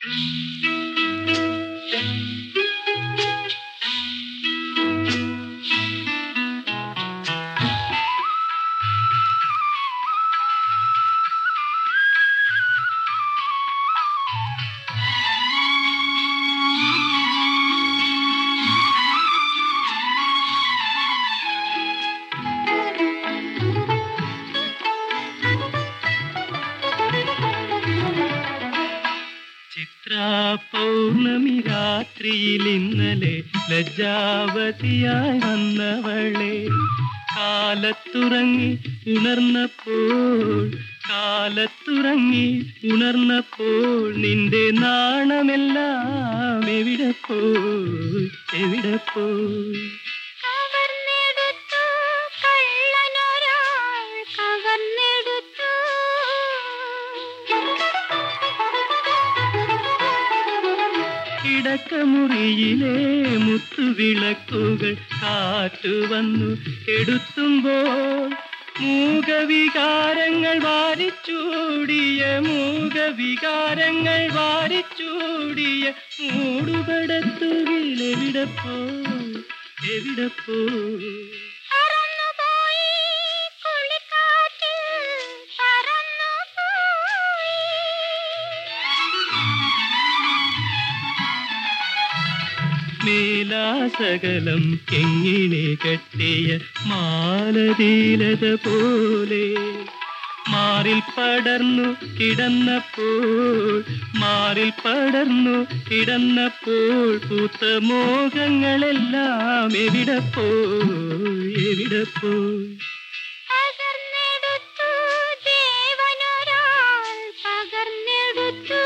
ചിത്രാ പൗർണമി രാത്രിയിൽ ഇന്നലെ ലജ്ജാവതിയായി വന്നവളെ കാലത്തുറങ്ങി ഉണർന്നപ്പോൾ കാലത്തുറങ്ങി ഉണർന്നപ്പോൾ നിന്റെ നാണമെല്ലാം എവിടെ പോയി എവിടെ പോയി കവർന്നെടുത്തു കള്ളനൊരാൾ കവർന്നെടുത്തു കിടക്കമുറിയിലെ മുത്തുവിളക്കുകൾ കാറ്റു വന്നു എടുത്തുമ്പോൾ മൂകവികാരങ്ങൾ വാരിച്ചൂടിയ മൂകവികാരങ്ങൾ വാരിച്ചൂടിയ മൂടുപടത്തുകിൽ എവിടെ പോയി എവിടെ പോയി പറന്നുപോയി കുളിക്കാറ്റിൽ പറന്നുപോയി മേലാസകലം എങ്ങിനെ കെട്ടിയ മാലതീലത പോലെ മാറിൽ പടർന്നു കിടന്നപ്പോൾ മാറിൽ പടർന്നു കിടന്നപ്പോൾ പൂത്ത മോഹങ്ങളെല്ലാം എവിടെ പോയി എവിടെ പോയി പകർന്നെടുത്തു ദേവനൊരാൾ പകർന്നെടുത്തു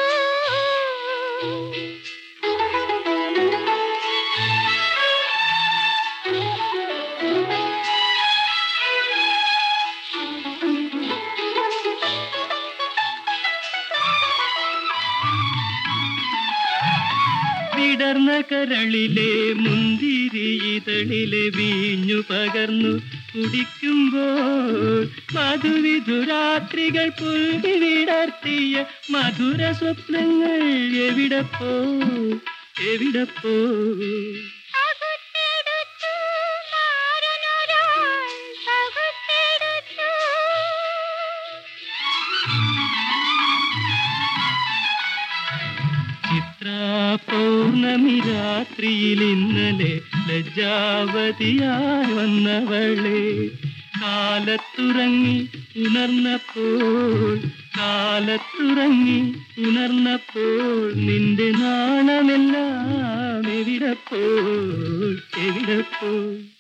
വിടർന്ന കരളിലെ മുന്തിരി ഇതളിലെ വീഞ്ഞു പകർന്നു കുടിക്കുമ്പോൾ മധുവിധുരാത്രികൾ പുൽകി വിടർത്തിയ മധുര സ്വപ്നങ്ങൾ എവിടെ പോ എവിടെ പോ പകുത്തെടുത്തു മാരനൊരാൾ പകുത്തെടുത്തു ചിത്രാ പൗർണമി രാത്രിയിൽ ഇന്നലെ ലജ്ജാവതിയായി വന്നവളെ കാലത്തുറങ്ങി ഉണർന്നപ്പോൾ കാലത്തുറങ്ങി ഉണർന്നപ്പോൾ നിന്റെ നാണമെല്ലാം എവിടെ പോയി എവിടെ പോയി